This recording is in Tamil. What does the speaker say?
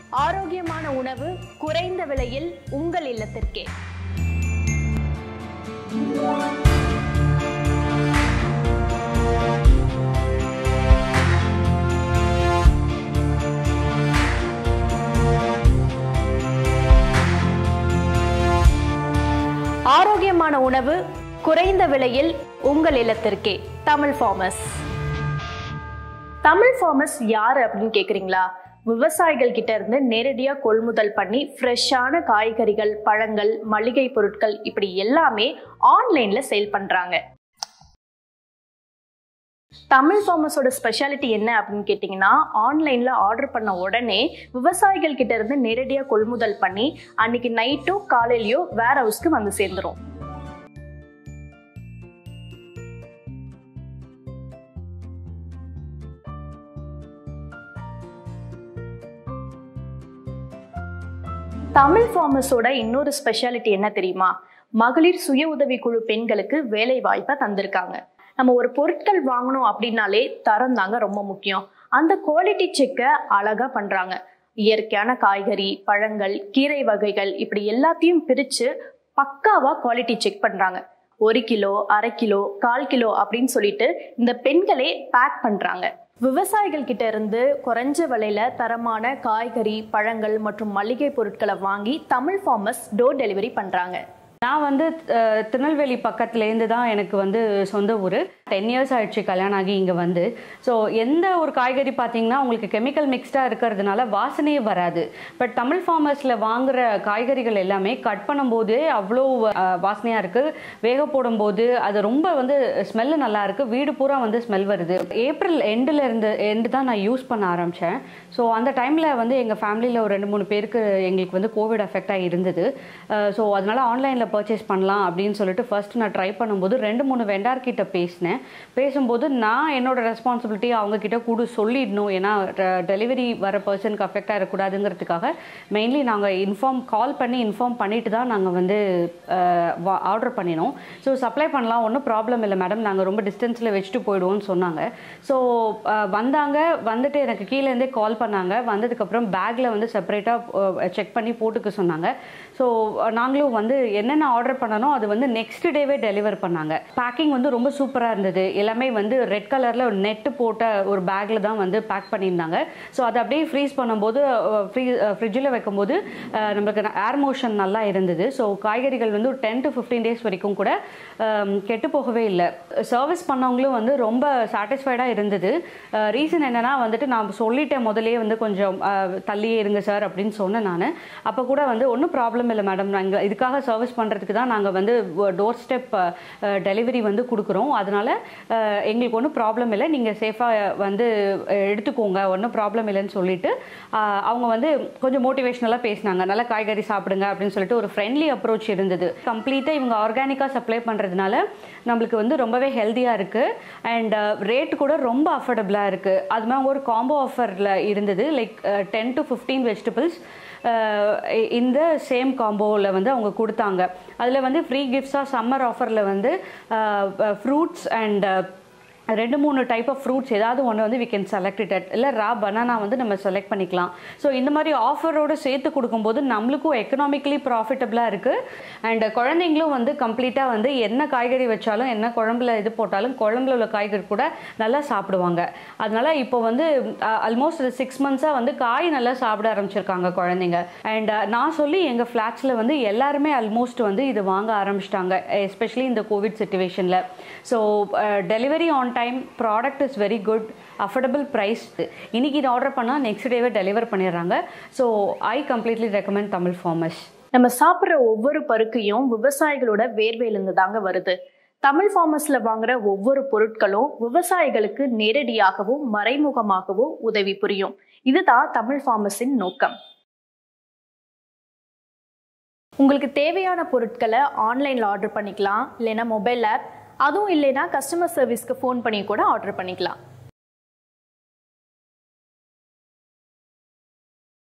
ஆரோக்கியமான உணவு குறைந்த விலையில் உங்கள் இல்லத்திற்கே ஆரோக்கியமான உணவு குறைந்த விலையில் உங்கள் இல்லத்திற்கே தமிழ் ஃபார்மஸ் தமிழ் ஃபார்மஸ் யாரு அப்படின்னு கேக்குறீங்களா விவசாயிகள் கிட்ட இருந்து நேரடியா கொள்முதல் பண்ணி ஃப்ரெஷ்ஷான காய்கறிகள் பழங்கள் மளிகை பொருட்கள் இப்படி எல்லாமே ஆன்லைன்ல சேல் பண்றாங்க தமிழ் ஃபார்மஸோட ஸ்பெஷாலிட்டி என்ன அப்படின்னு கேட்டிங்கன்னா ஆன்லைனில் ஆர்டர் பண்ண உடனே விவசாயிகள் கிட்ட இருந்து நேரடியாக கொள்முதல் பண்ணி அன்னைக்கு நைட்டோ காலையிலையோ வேர் ஹவுஸ்க்கு வந்து சேர்ந்துரும் தமிழ் ஃபார்மஸோட இன்னொரு ஸ்பெஷாலிட்டி என்ன தெரியுமா மகளிர் சுய உதவி குழு பெண்களுக்கு வேலை வாய்ப்பை தந்திருக்காங்க நம்ம ஒரு பொருட்கள் வாங்கணும் அப்படின்னாலே தரம் தாங்க ரொம்ப முக்கியம் அந்த குவாலிட்டி செக்கை அழகா பண்றாங்க இயற்கையான காய்கறி பழங்கள் கீரை வகைகள் இப்படி எல்லாத்தையும் பிரிச்சு பக்காவா குவாலிட்டி செக் பண்றாங்க ஒரு கிலோ அரை கிலோ கால் கிலோ அப்படின்னு சொல்லிட்டு இந்த பெண்களே பேக் பண்றாங்க விவசாயிகள் கிட்ட இருந்து குறைஞ்ச விலையில தரமான காய்கறி பழங்கள் மற்றும் மளிகை பொருட்களை வாங்கி தமிழ் ஃபார்மர்ஸ் டோர் டெலிவரி பண்றாங்க நான் வந்து அஹ், திருநெல்வேலி பக்கத்துலேருந்து தான் எனக்கு வந்து சொந்த ஊர் டென் இயர்ஸ் ஆயிடுச்சு கல்யாணம் ஆகி இங்கே வந்து ஸோ எந்த ஒரு காய்கறி பார்த்தீங்கன்னா உங்களுக்கு கெமிக்கல் மிக்ஸ்டாக இருக்கிறதுனால வாசனையே வராது பட் தமிழ் ஃபார்மர்ஸில் வாங்குற காய்கறிகள் எல்லாமே கட் பண்ணும்போதே அவ்வளோ வாசனையாக இருக்குது வேக போடும்போது அது ரொம்ப வந்து ஸ்மெல்லு நல்லா இருக்கு வீடு பூரா வந்து ஸ்மெல் வருது ஏப்ரல் எண்டில் இருந்து எண்டு தான் நான் யூஸ் பண்ண ஆரம்பித்தேன் ஸோ அந்த டைமில் வந்து எங்கள் ஃபேமிலியில் ஒரு ரெண்டு மூணு பேருக்கு எங்களுக்கு வந்து கோவிட் அஃபெக்ட் ஆகி இருந்தது ஸோ அதனால ஆன்லைனில் பர்ச்சேஸ் பண்ணலாம் அப்படின்னு சொல்லிட்டு ஃபர்ஸ்ட் நான் ட்ரை பண்ணும்போது ரெண்டு மூணு வெண்டார் கிட்ட பேசினேன் பேசும்போது நான் என்னோட ரெஸ்பான்சிபிலிட்டி அவங்க கிட்ட கூட சொல்லிடணும் ஏன்னா டெலிவரி வர பர்சனுக்கு அஃபெக்ட் ஆகிடக்கூடாதுங்கிறதுக்காக மெயின்லி நாங்கள் இன்ஃபார்ம் கால் பண்ணி இன்ஃபார்ம் பண்ணிட்டு தான் நாங்கள் வந்து ஆர்டர் பண்ணினோம் ஸோ சப்ளை பண்ணலாம் ஒன்றும் ப்ராப்ளம் இல்லை மேடம் நாங்கள் ரொம்ப டிஸ்டன்ஸில் வச்சுட்டு போயிடுவோம்னு சொன்னாங்க ஸோ வந்தாங்க வந்துட்டு எனக்கு கீழேருந்தே கால் பண்ணாங்க வந்ததுக்கப்புறம் பேக்கில் வந்து செப்பரேட்டாக செக் பண்ணி போட்டுக்க சொன்னாங்க ஸோ நாங்களும் வந்து என்னென்ன ஆர்டர் பண்ணனோ அது வந்து நெக்ஸ்ட் டேவே டெலிவர் பண்ணாங்க பேக்கிங் வந்து ரொம்ப சூப்பராக இருந்தது எல்லாமே வந்து ரெட் கலரில் நெட்டு போட்ட ஒரு பேக்கில் தான் வந்து பேக் பண்ணியிருந்தாங்க ஸோ அதை அப்படியே ஃப்ரீஸ் பண்ணும்போது ஃப்ரீ ஃப்ரிட்ஜில் வைக்கும்போது அஹ், நம்மளுக்கு ஏர் மோஷன் நல்லா இருந்தது ஸோ காய்கறிகள் வந்து ஒரு டென் டு ஃபிஃப்டீன் டேஸ் வரைக்கும் கூட அம், கெட்டு போகவே இல்லை சர்வீஸ் பண்ணவங்களும் வந்து ரொம்ப சாட்டிஸ்ஃபைடாக இருந்தது ரீசன் என்னன்னா வந்துட்டு நான் சொல்லிட்டேன் முதல்லயே வந்து கொஞ்சம் அஹ், தள்ளியே இருங்க சார் அப்படின்னு சொன்னேன் நான் அப்போ கூட வந்து ஒன்றும் ப்ராப்ளம் இல்லை மேடம் நாங்கள் இதுக்காக சர்வீஸ் பண்ணுறதுக்கு தான் நாங்கள் வந்து டோர் ஸ்டெப் டெலிவரி வந்து கொடுக்குறோம் அதனால அஹ், எங்களுக்கு ஒன்றும் ப்ராப்ளம் இல்லை நீங்கள் சேஃபாக வந்து அஹ், எடுத்துக்கோங்க ஒன்றும் ப்ராப்ளம் இல்லைன்னு சொல்லிட்டு அஹ், அவங்க வந்து கொஞ்சம் மோட்டிவேஷ்னலாக பேசினாங்க நல்ல காய்கறி சாப்பிடுங்க அப்படின்னு சொல்லிட்டு ஒரு ஃப்ரெண்ட்லி அப்ரோச் இருந்தது கம்ப்ளீட்டாக இவங்க ஆர்கானிக்காக சப்ளை பண்ணுறதுனால நம்மளுக்கு வந்து ரொம்பவே ஹெல்த்தியாக இருக்குது அண்ட் ரேட் கூட ரொம்ப அஃபோர்டபுளாக இருக்குது அது மாதிரி ஒரு காம்போ ஆஃபரில் இருந்தது like ten to fifteen vegetables இந்த சேம் காம்போவில் வந்து அவங்க கொடுத்தாங்க அதில் வந்து ஃப்ரீ கிஃப்ட்ஸாக சம்மர் ஆஃபரில் வந்து ஃப்ரூட்ஸ் அண்ட் ரெண்டு மூணு டைப் ஆஃப் ஃப்ரூட்ஸ் ஏதாவது ஒன்று வந்து வி கேன் செலக்ட் இட் இல்லை ரா பனானா வந்து நம்ம செலக்ட் பண்ணிக்கலாம் ஸோ இந்த மாதிரி ஆஃபரோடு சேர்த்து கொடுக்கும்போது நம்மளுக்கும் எக்கனாமிக்கலி ப்ராஃபிட்டபுளாக இருக்குது அண்ட் குழந்தைங்களும் வந்து கம்ப்ளீட்டாக வந்து என்ன காய்கறி வச்சாலும் என்ன குழம்புல இது போட்டாலும் குழம்புல உள்ள காய்கறி கூட நல்லா சாப்பிடுவாங்க அதனால இப்போ வந்து ஆல்மோஸ்ட் சிக்ஸ் மந்த்ஸாக வந்து காய் நல்லா சாப்பிட ஆரம்பிச்சிருக்காங்க குழந்தைங்க அண்ட் நான் சொல்லி எங்கள் ஃப்ளாட்ஸில் வந்து எல்லாருமே ஆல்மோஸ்ட் வந்து இது வாங்க ஆரம்பிச்சிட்டாங்க எஸ்பெஷலி இந்த கோவிட் சுச்சுவேஷனில் so delivery on time product is very good affordable price இன்னைக்கு இது ஆர்டர் பண்ணால் நெக்ஸ்ட் டேவே டெலிவர் பண்ணிடுறாங்க so I completely recommend Tamil farmers நம்ம சாப்பிட்ற ஒவ்வொரு பருக்கையும் விவசாயிகளோட வேர்வையிலிருந்து தாங்க வருது தமிழ் ஃபார்மஸ்ல வாங்குற ஒவ்வொரு பொருட்களும் விவசாயிகளுக்கு நேரடியாகவும் மறைமுகமாகவும் உதவி புரியும் இதுதான் தமிழ் ஃபார்மஸின் நோக்கம் உங்களுக்கு தேவையான பொருட்களை ஆன்லைனில் ஆர்டர் பண்ணிக்கலாம் இல்லைன்னா மொபைல் ஆப் அதுவும் இல்லைன்னா கஸ்டமர் சர்வீஸ்க்கு ஃபோன் பண்ணி கூட ஆர்டர் பண்ணிக்கலாம்